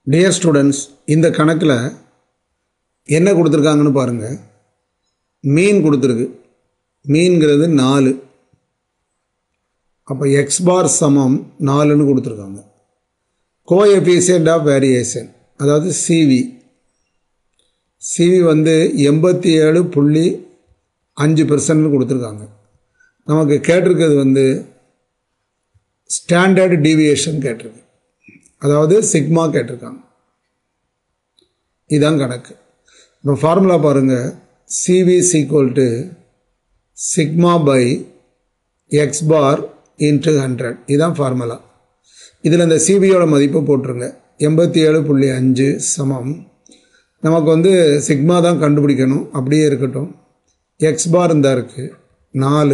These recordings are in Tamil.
டியர் ஸ்டூடெண்ட்ஸ் இந்த கணக்கில் என்ன கொடுத்துருக்காங்கன்னு பாருங்கள் மீன் கொடுத்துருக்கு மீன்கிறது நாலு அப்போ எக்ஸ் பார் சமம் நாலுன்னு கொடுத்துருக்காங்க கோஎஃபிஷியன்ட் ஆஃப் வேரியேஷன் அதாவது சிவி சிவி வந்து எண்பத்தி ஏழு புள்ளி அஞ்சு பெர்சன்ட்னு கொடுத்துருக்காங்க நமக்கு கேட்டிருக்கிறது வந்து ஸ்டாண்டர்ட் டீவியேஷன் கேட்டிருக்கு அதாவது சிக்மா கேட்டிருக்காங்க இதுதான் கணக்கு இப்போ ஃபார்முலா பாருங்கள் CV equal to sigma by x bar into hundred இதுதான் ஃபார்முலா இதில் இந்த சிபியோட மதிப்பை போட்டுருங்க எண்பத்தி ஏழு புள்ளி அஞ்சு சமம் நமக்கு வந்து சிக்மா தான் கண்டுபிடிக்கணும் அப்படியே இருக்கட்டும் எக்ஸ் பார் இருந்தால் இருக்குது நாலு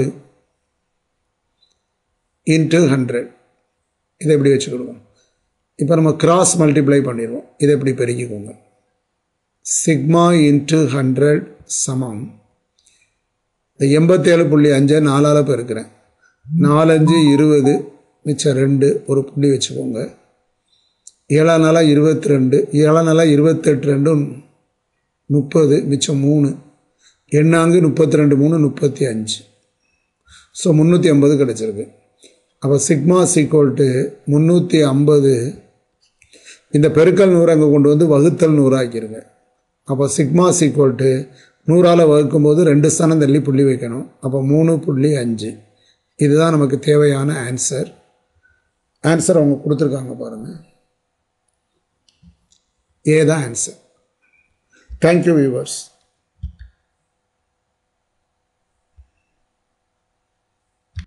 இன்ட்டு ஹண்ட்ரட் இதை எப்படி வச்சுக்கிடுவோம் இப்போ நம்ம கிராஸ் மல்டிப்ளை பண்ணிடுவோம் இதை எப்படி பெருக்கிக்கோங்க சிக்மா இன்ட்டு ஹண்ட்ரட் சமம் இந்த எண்பத்தேழு புள்ளி அஞ்சை நாலால் பெருக்கிறேன் நாலஞ்சு இருபது மிச்சம் ரெண்டு ஒரு புள்ளி வச்சுக்கோங்க ஏழாம் நாளாக இருபத்தி ரெண்டு ஏழாம் நாளாக இருபத்தெட்டு ரெண்டு முப்பது மிச்சம் மூணு எண்ணாங்கு முப்பத்தி ரெண்டு மூணு முப்பத்தி அஞ்சு ஸோ முந்நூற்றி ஐம்பது கிடச்சிருக்கு அப்போ சிக்மா சீக்வல் டு முந்நூற்றி ஐம்பது இந்த பெருக்கல் நூறு அங்கே கொண்டு வந்து வகுத்தல் நூறாக்கிருங்க அப்போ சிக்மா சீக்வல் டு நூறால் வகுக்கும்போது ரெண்டு ஸ்தானம் தள்ளி புள்ளி வைக்கணும் அப்போ மூணு புள்ளி அஞ்சு இதுதான் நமக்கு தேவையான ஆன்சர் ஆன்சர் அவங்க கொடுத்துருக்காங்க பாருங்கள் ஏ தான் ஆன்சர் தேங்க்யூ வியூவர்ஸ்